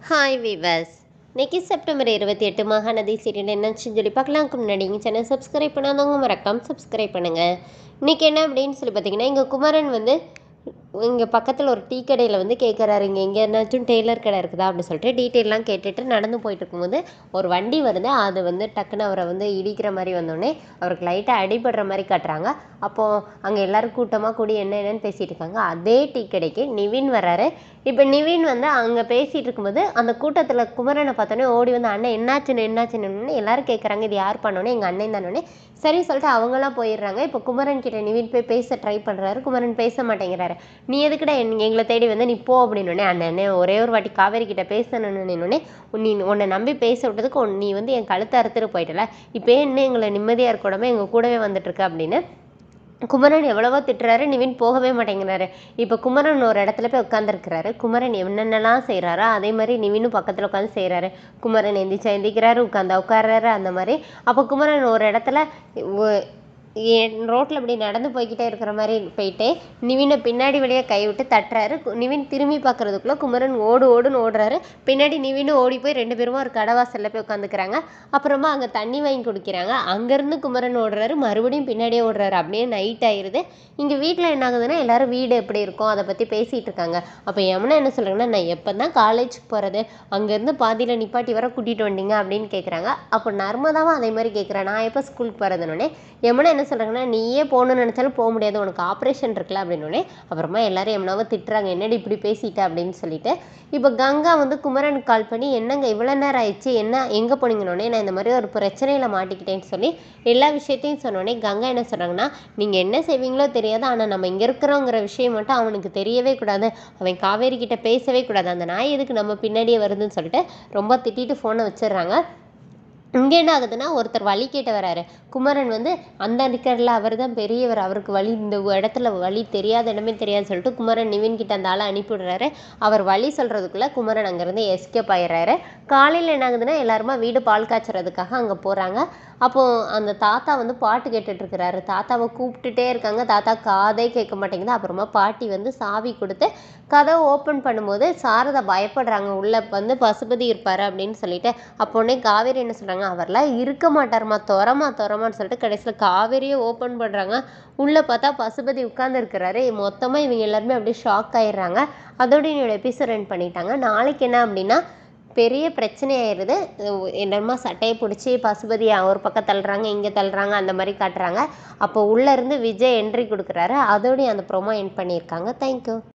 hi viewers இன்னைக்கு September இருபத்தி எட்டு மகாநதி சீரியல் என்னச்சுன்னு சொல்லி பார்க்கலாம்க்கு முன்னாடி எங்கள் சேனல் சப்ஸ்கிரைப் பண்ணாதவங்க மறக்காம சப்ஸ்கிரைப் பண்ணுங்கள் இன்றைக்கி என்ன அப்படின்னு சொல்லி பார்த்தீங்கன்னா எங்கள் குமரன் வந்து இங்கே பக்கத்தில் ஒரு டீ கடையில் வந்து கேட்குறாரு இங்கே எங்கே என்னாச்சும் டெய்லர் கடை இருக்குதா அப்படின்னு சொல்லிட்டு டீட்டெயிலாம் கேட்டுட்டு நடந்து போயிட்டு இருக்கும்போது ஒரு வண்டி வருது அது வந்து டக்குன்னு அவரை வந்து இடிக்கிற மாதிரி வந்தோடனே அவருக்கு லைட்டாக அடிபடுற மாதிரி காட்டுறாங்க அப்போது அங்கே எல்லோரும் கூட்டமாக கூடி என்ன என்னன்னு பேசிகிட்டு இருக்காங்க அதே டீ கடைக்கு நிவின் வராரு இப்போ நிவின் வந்து அங்கே பேசிகிட்டு இருக்கும்போது அந்த கூட்டத்தில் குமரனை பார்த்தோன்னே ஓடி வந்து அண்ணன் என்னாச்சுன்னு என்னாச்சுன்னு எல்லாரும் கேட்குறாங்க இது யார் பண்ணோன்னே எங்கள் அண்ணன் தானோடனே சரி சொல்லிட்டு அவங்களாம் போயிடுறாங்க இப்போ குமரன் கிட்ட நிவின் போய் பேச ட்ரை பண்ணுறாரு குமரன் பேச மாட்டேங்கிறாரு நீ எதுக்குடா என் எங்களை தேடி வந்து நீ போ அப்படின்னோடனே அண்ணன் ஒரே ஒரு வாட்டி காவேரி கிட்ட பேசணுன்னே நீ உன்னை நம்பி பேச விட்டதுக்கு உன் நீ வந்து என் கழுத்தை அறுத்துட்டு போயிட்டல இப்போ என்ன எங்களை நிம்மதியாக இருக்க கூடாம எங்கள் கூடவே வந்துட்டுருக்க அப்படின்னு குமரன் எவ்வளவோ திட்டுறாரு நிவின் போகவே மாட்டேங்கிறாரு இப்போ குமரன் ஒரு இடத்துல போய் உட்காந்துருக்கிறாரு குமரன் என்னென்னலாம் செய்கிறாரோ அதே மாதிரி நிவினும் பக்கத்தில் உட்காந்து செய்கிறாரு குமரன் எந்திரிச்சா எந்திரிக்கிறாரு உட்காந்தா உட்கார்றாரு அந்த மாதிரி அப்போ குமரன் ஒரு இடத்துல ரோட்டில் இப்படி நடந்து போய்கிட்டே இருக்கிற மாதிரி போயிட்டு நிவினை பின்னாடி வழியாக கை விட்டு தட்டுறாரு நிவின் திரும்பி பார்க்குறதுக்குள்ளே குமரன் ஓடு ஓடுன்னு ஓடுறாரு பின்னாடி நிவினும் ஓடி போய் ரெண்டு பேருமா ஒரு கடவாசலில் போய் உட்காந்துக்கிறாங்க அப்புறமா அங்கே தண்ணி வாங்கி குடிக்கிறாங்க அங்கேருந்து குமரன் ஓடுறாரு மறுபடியும் பின்னாடியே ஓடுறாரு அப்படியே நைட் ஆயிடுது இங்கே வீட்டில் என்ன ஆகுதுன்னா எல்லாரும் வீடு எப்படி இருக்கும் அதை பற்றி பேசிகிட்டு இருக்காங்க அப்போ யமுனா என்ன சொல்கிறாங்கன்னா நான் எப்போ தான் காலேஜுக்கு போகிறது அங்கேருந்து பாதியில் நிப்பாட்டி வர கூட்டிகிட்டு வந்தீங்க அப்படின்னு கேட்குறாங்க அப்போ நர்மதாவும் அதே மாதிரி கேட்குறேன் நான் எப்போ ஸ்கூலுக்கு போகிறதுனோடனே யமுனா என்ன சொல்கிறாங்கன்னா நீயே போகணும்னு நினச்சாலும் போக முடியாது உனக்கு ஆப்ரேஷன் இருக்குல்ல அப்படின்னோடனே அப்புறமா எல்லாரும் யமுனாவை திட்டுறாங்க என்னடி இப்படி பேசிட்ட அப்படின்னு சொல்லிட்டு இப்போ கங்கா வந்து குமரனுக்கு கால் பண்ணி என்னங்க இவ்வளோ நேரம் ஆயிடுச்சு என்ன எங்கே போனீங்கன்னொடனே நான் இந்த மாதிரி ஒரு பிரச்சனையில் மாட்டிக்கிட்டேன்னு சொல்லி எல்லா விஷயத்தையும் சொன்னோடனே கங்கா என்ன சொல்கிறாங்கன்னா நீங்கள் என்ன செய்வீங்களோ தெரியாது ஆனால் நம்ம இங்கே இருக்கிறோங்கிற விஷயம் மட்டும் அவனுக்கு தெரியவே கூடாது அவன் காவேரி கிட்ட பேசவே கூடாது அந்த நாய் எதுக்கு நம்ம பின்னாடியே வருதுன்னு சொல்லிட்டு ரொம்ப திட்டிட்டு ஃபோனை வச்சிடுறாங்க இங்கே என்ன ஆகுதுன்னா ஒருத்தர் வழி கேட்டு வராரு குமரன் வந்து அந்த இருக்கிறல அவர் தான் பெரியவர் அவருக்கு வழி இந்த இடத்துல வழி தெரியாத இடமே தெரியாது சொல்லிட்டு குமரன் நிவின் கிட்ட அந்த ஆளை அனுப்பிவிடுறாரு அவர் வழி சொல்கிறதுக்குள்ளே குமரன் அங்கேருந்து எஸ்கேப் ஆயிடுறாரு காலையில் என்ன ஆகுதுன்னா எல்லாருமா வீடு பால் காய்ச்சறதுக்காக அங்கே போகிறாங்க அப்போது அந்த தாத்தா வந்து பாட்டு கேட்டுட்ருக்கிறாரு தாத்தாவை கூப்பிட்டுட்டே இருக்காங்க தாத்தா காதே கேட்க மாட்டேங்குது அப்புறமா பாட்டி வந்து சாவி கொடுத்து கதவை ஓப்பன் பண்ணும்போது சாரதா பயப்படுறாங்க உள்ளே வந்து பசுபதி இருப்பார் அப்படின்னு சொல்லிட்டு அப்போனே காவேரி என்ன சொல்கிறாங்க அவர்லாம் இருக்க மாட்டார்மா துறமா துறமான்னு சொல்லிட்டு கடைசியில் காவேரியே ஓப்பன் பண்ணுறாங்க உள்ளே பார்த்தா பசுபதி உட்காந்துருக்கிறாரு மொத்தமாக இவங்க எல்லாருமே அப்படியே ஷாக் ஆயிடுறாங்க அதோட என்னோட எபிசோட் ரன் பண்ணிட்டாங்க நாளைக்கு என்ன அப்படின்னா பெரிய பிரச்சனை ஆயிடுது என்னமா சட்டையை பிடிச்சி பசுபதி ஒரு பக்கம் தள்ளுறாங்க இங்கே தள்ளுறாங்க அந்த மாதிரி காட்டுறாங்க அப்போ உள்ளேருந்து விஜய் என்ட்ரி கொடுக்குறாரு அதோடய அந்த ப்ரோமோ என் பண்ணியிருக்காங்க தேங்க்யூ